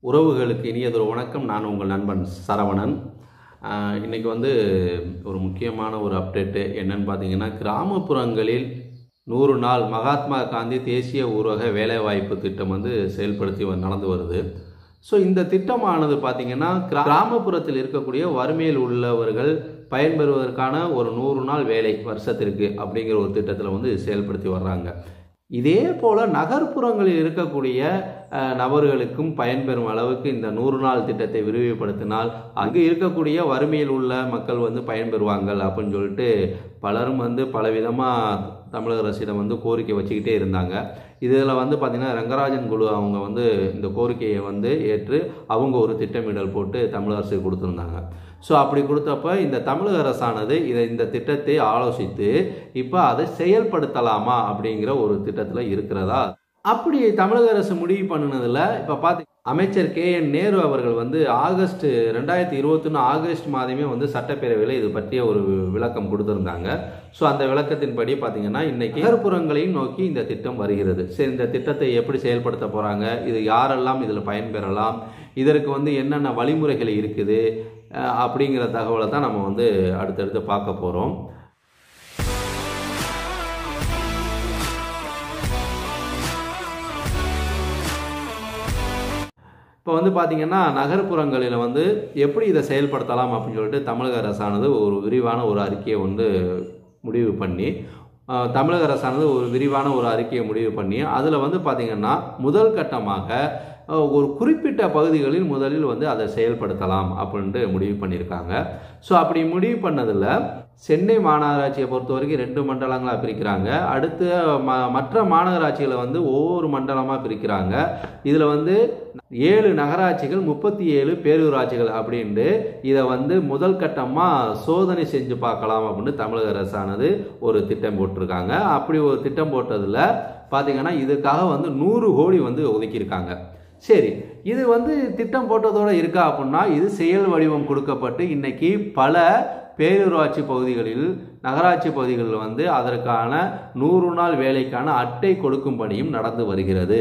உறவுகளுக்கு இனியதொரு வணக்கம் நான் உங்கள் நண்பன் சரவணன் ஆஹ் இன்னைக்கு வந்து ஒரு முக்கியமான ஒரு அப்டேட்டு என்னன்னு பார்த்தீங்கன்னா கிராமப்புறங்களில் நூறு நாள் மகாத்மா காந்தி தேசிய ஊரக வேலைவாய்ப்பு திட்டம் வந்து செயல்படுத்தி வ- நடந்து வருது ஸோ இந்த திட்டமானது பார்த்தீங்கன்னா கிரா- கிராமப்புறத்தில் இருக்கக்கூடிய வறுமையில் உள்ளவர்கள் பயன்பெறுவதற்கான ஒரு நூறு நாள் வேலை வருஷத்திற்கு அப்படிங்கிற ஒரு திட்டத்தில் வந்து செயல்படுத்தி வர்றாங்க இதே போல் நகர்ப்புறங்களில் இருக்கக்கூடிய அஹ், நபர்களுக்கும் பயன்பெறும் அளவுக்கு இந்த நூறு நாள் திட்டத்தை விரிவுபடுத்தினால் அங்கு இருக்கக்கூடிய வறுமையில் உள்ள மக்கள் வந்து பயன்பெறுவாங்கள் அப்படின்னு சொல்லிட்டு பலரும் வந்து பலவிதமாக தமிழக அரசிடம் வந்து கோரிக்கை வச்சுக்கிட்டே இருந்தாங்க இதில் வந்து பார்த்திங்கன்னா ரங்கராஜன் குழு அவங்க வந்து இந்த கோரிக்கையை வந்து ஏற்று அவங்க ஒரு திட்டமிடல் போட்டு தமிழக அரசுக்கு கொடுத்துருந்தாங்க ஸோ அப்படி கொடுத்தப்ப இந்த தமிழக அரசானது இதை இந்த திட்டத்தை ஆலோசித்து இப்போ அதை செயல்படுத்தலாமா அப்படிங்கிற ஒரு திட்டத்தில் இருக்கிறதா அப்படி தமிழக அரசு முடிவு பண்ணினதில் இப்போ பார்த்து அமைச்சர் கே என் நேரு அவர்கள் வந்து ஆகஸ்ட் ரெண்டாயிரத்தி இருபத்தொன்று ஆகஸ்ட் மாதமே வந்து சட்டப்பேரவையில் இது பற்றிய ஒரு விளக்கம் கொடுத்துருந்தாங்க ஸோ அந்த விளக்கத்தின்படி பார்த்தீங்கன்னா இன்னைக்கு நகர்ப்புறங்களையும் நோக்கி இந்த திட்டம் வருகிறது சரி இந்த திட்டத்தை எப்படி செயல்படுத்த போகிறாங்க இது யாரெல்லாம் இதில் பயன்பெறலாம் இதற்கு வந்து என்னென்ன வழிமுறைகள் இருக்குது அஹ் அப்படிங்கிற தகவலை தான் நம்ம வந்து அடுத்தடுத்து பார்க்க போகிறோம் இப்போ வந்து பார்த்தீங்கன்னா நகர்ப்புறங்களில் வந்து எப்படி இதை செயல்படுத்தலாம் அப்படின்னு சொல்லிட்டு தமிழக அரசானது ஒரு விரிவான ஒரு அறிக்கையை வந்து முடிவு பண்ணி அஹ், தமிழக அரசானது ஒரு விரிவான ஒரு அறிக்கையை முடிவு பண்ணி அதில் வந்து பார்த்திங்கன்னா முதல் கட்டமாக அஹ், ஒரு குறிப்பிட்ட பகுதிகளில் முதலில் வந்து அதை செயல்படுத்தலாம் அப்படின்ட்டு முடிவு பண்ணியிருக்காங்க ஸோ அப்படி முடிவு பண்ணதில் சென்னை மாநகராட்சியை பொறுத்த வரைக்கும் ரெண்டு மண்டலங்களாக பிரிக்கிறாங்க அடுத்து ம மற்ற மாநகராட்சிகளை வந்து ஒவ்வொரு மண்டலமாக பிரிக்கிறாங்க இதில் வந்து ஏழு நகராட்சிகள் முப்பத்தி ஏழு பேரூராட்சிகள் அப்படின்ட்டு இதை வந்து முதல் கட்டமாக சோதனை செஞ்சு பார்க்கலாம் அப்படின்னு தமிழக அரசானது ஒரு திட்டம் போட்டிருக்காங்க அப்படி ஒரு திட்டம் போட்டதில் பார்த்தீங்கன்னா இதுக்காக வந்து நூறு கோடி வந்து ஒதுக்கியிருக்காங்க சரி இது வந்து திட்டம் போட்டதோட இருக்கா அப்படின்னா இது செயல் வடிவம் கொடுக்கப்பட்டு இன்னைக்கு பல பேரூராட்சி பகுதிகளில் நகராட்சி பகுதிகளில் வந்து அதற்கான நூறு நாள் வேலைக்கான அட்டை கொடுக்கும் பணியும் நடந்து வருகிறது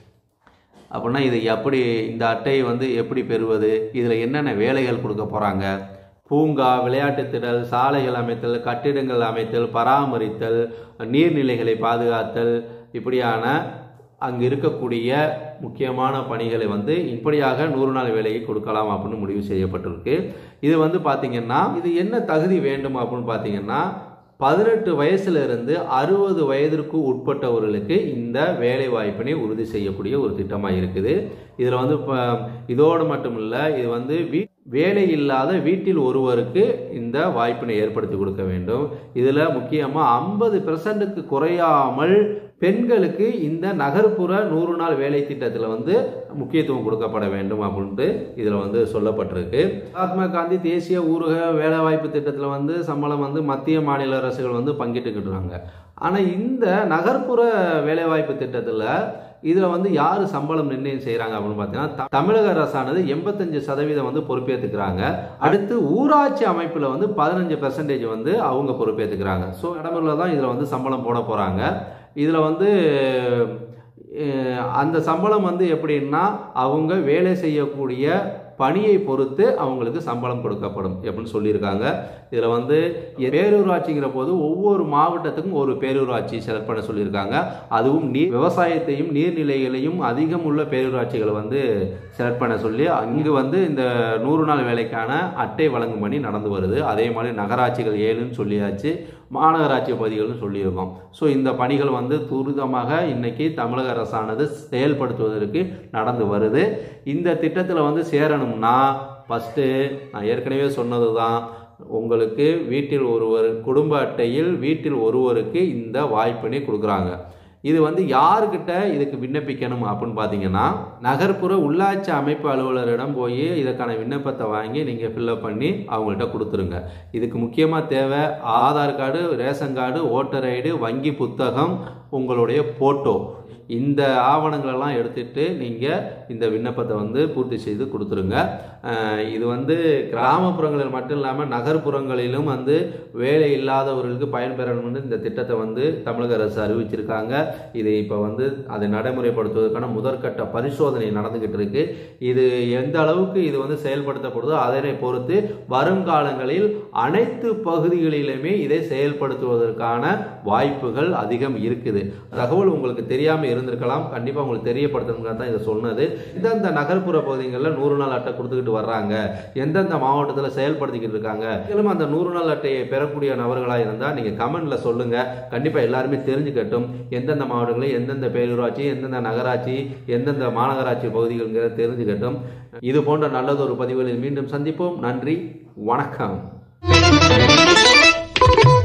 அப்படின்னா இது எப்படி இந்த அட்டையை வந்து எப்படி பெறுவது இதில் என்னென்ன வேலைகள் கொடுக்க போகிறாங்க பூங்கா விளையாட்டுத் திடல் சாலைகள் அமைத்தல் கட்டிடங்கள் அமைத்தல் பராமரித்தல் நீர்நிலைகளை பாதுகாத்தல் இப்படியான அங்கு இருக்கக்கூடிய முக்கியமான பணிகளை வந்து இப்படியாக நூறு நாள் வேலையை கொடுக்கலாம் அப்படின்னு முடிவு செய்யப்பட்டிருக்கு இது வந்து பார்த்திங்கன்னா இது என்ன தகுதி வேண்டும் அப்படின்னு பார்த்தீங்கன்னா பதினெட்டு வயசுல இருந்து அறுபது வயதிற்கு உட்பட்டவர்களுக்கு இந்த வேலை வாய்ப்பினை உறுதி செய்யக்கூடிய ஒரு திட்டமாக இருக்குது இதில் வந்து இப்போ இதோடு மட்டும் இல்லை இது வந்து வீ வேலை இல்லாத வீட்டில் ஒருவருக்கு இந்த வாய்ப்பினை ஏற்படுத்தி கொடுக்க வேண்டும் இதில் முக்கியமாக ஐம்பது பெர்சன்ட்டுக்கு குறையாமல் பெண்களுக்கு இந்த நகர்ப்புற நூறு நாள் வேலை திட்டத்தில் வந்து முக்கியத்துவம் கொடுக்கப்பட வேண்டும் அப்படின்ட்டு இதில் வந்து சொல்லப்பட்டிருக்கு மகாத்மா காந்தி தேசிய ஊரக வேலைவாய்ப்பு திட்டத்தில் வந்து சம்பளம் வந்து மத்திய மாநில அரசுகள் வந்து பங்கிட்டுக்கிட்டுறாங்க ஆனால் இந்த நகர்ப்புற வேலைவாய்ப்பு திட்டத்தில் இதில் வந்து யார் சம்பளம் நிர்ணயம் செய்கிறாங்க அப்படின்னு பார்த்தீங்கன்னா த- தமிழக அரசானது எண்பத்தஞ்சு சதவீதம் வந்து பொறுப்பேற்றுக்கிறாங்க அடுத்து ஊராட்சி அமைப்பில் வந்து பதினஞ்சு பெர்சன்டேஜ் வந்து அவங்க பொறுப்பேற்றுக்கிறாங்க ஸோ நடைமுறையில் தான் இதில் வந்து சம்பளம் போட போகிறாங்க இதில் வந்து அஹ், அந்த சம்பளம் வந்து எப்படின்னா அவங்க வேலை செய்யக்கூடிய பணியை பொறுத்து அவங்களுக்கு சம்பளம் கொடுக்கப்படும் அப்படின்னு சொல்லியிருக்காங்க இதில் வந்து பேரூராட்சிங்கிற போது ஒவ்வொரு மாவட்டத்துக்கும் ஒரு பேரூராட்சி செலக்ட் பண்ண சொல்லியிருக்காங்க அதுவும் நீர் விவசாயத்தையும் நீர்நிலைகளையும் அதிகம் உள்ள பேரூராட்சிகளை வந்து செலக்ட் பண்ண சொல்லி அங்கு வந்து இந்த நூறு நாள் வேலைக்கான அட்டை வழங்கும் பணி நடந்து வருது அதே மாதிரி நகராட்சிகள் ஏழுன்னு சொல்லியாச்சு மாநகராட்சி பகுதிகள்னு சொல்லியிருக்கோம் ஸோ இந்த பணிகள் வந்து துரிதமாக இன்னைக்கு தமிழக அரசானது செயல்படுத்துவதற்கு நடந்து வருது இந்த திட்டத்தில் வந்து சேரணும்னா ஃபஸ்ட்டு நான் ஏற்கனவே சொன்னது தான் உங்களுக்கு வீட்டில் ஒருவர் குடும்ப அட்டையில் வீட்டில் ஒருவருக்கு இந்த வாய்ப்பினை கொடுக்குறாங்க இது வந்து யாருக்கிட்ட இதுக்கு விண்ணப்பிக்கணும் அப்படின்னு பார்த்தீங்கன்னா நகர்ப்புற உள்ளாட்சி அமைப்பு அலுவலரிடம் போய் இதற்கான விண்ணப்பத்தை வாங்கி நீங்கள் ஃபில்லப் பண்ணி அவங்கள்ட்ட கொடுத்துருங்க இதுக்கு முக்கியமாக தேவை Aadhaar card ration card voter ID வங்கி புத்தகம் உங்களுடைய ஃபோட்டோ இந்த ஆவணங்களெல்லாம் எடுத்துட்டு நீங்கள் இந்த விண்ணப்பத்தை வந்து பூர்த்தி செய்து கொடுத்துருங்க அஹ் இது வந்து கிராமப்புறங்களில் மட்டும் இல்லாமல் நகர்ப்புறங்களிலும் வந்து வேலை இல்லாதவர்களுக்கு பயன்பெறணும்னு இந்த திட்டத்தை வந்து தமிழக அரசு அறிவிச்சிருக்காங்க இது இப்போ வந்து அதை நடைமுறைப்படுத்துவதற்கான முதற்கட்ட பரிசோதனை நடந்துகிட்டு இருக்கு இது எந்த அளவுக்கு இது வந்து செயல்படுத்தப்படுதோ அதனை பொறுத்து வருங்காலங்களில் அனைத்து பகுதிகளிலுமே இதை செயல்படுத்துவதற்கான வாய்ப்புகள் அதிகம் இருக்குது தகவல் உங்களுக்கு தெரியாமல் இருந்திருக்கலாம் கண்டிப்பாக உங்களுக்கு தெரியப்படுத்தணுங்க தான் இதை சொன்னது எந்தெந்த நகர்ப்புற பகுதிகளில் நூறு நாள் அட்டை கொடுத்துக்கிட்டு வர்றாங்க எந்தெந்த மாவட்டத்தில் செயல்படுத்திக்கிட்டு இருக்காங்க மேலும் அந்த நூறு நாள் அட்டையை பெறக்கூடிய நபர்களாக இருந்தால் நீங்கள் கமெண்ட்ல சொல்லுங்க கண்டிப்பாக எல்லாருமே தெரிஞ்சுக்கட்டும் எந்தெந்த மாவட்டங்களில் எந்தெந்த பேரூராட்சி எந்தெந்த நகராட்சி எந்தெந்த மாநகராட்சி பகுதிகள்ங்கிறத தெரிஞ்சுக்கட்டும் இது போன்ற நல்லதொரு பதிவுகளில் மீண்டும் சந்திப்போம் நன்றி வணக்கம்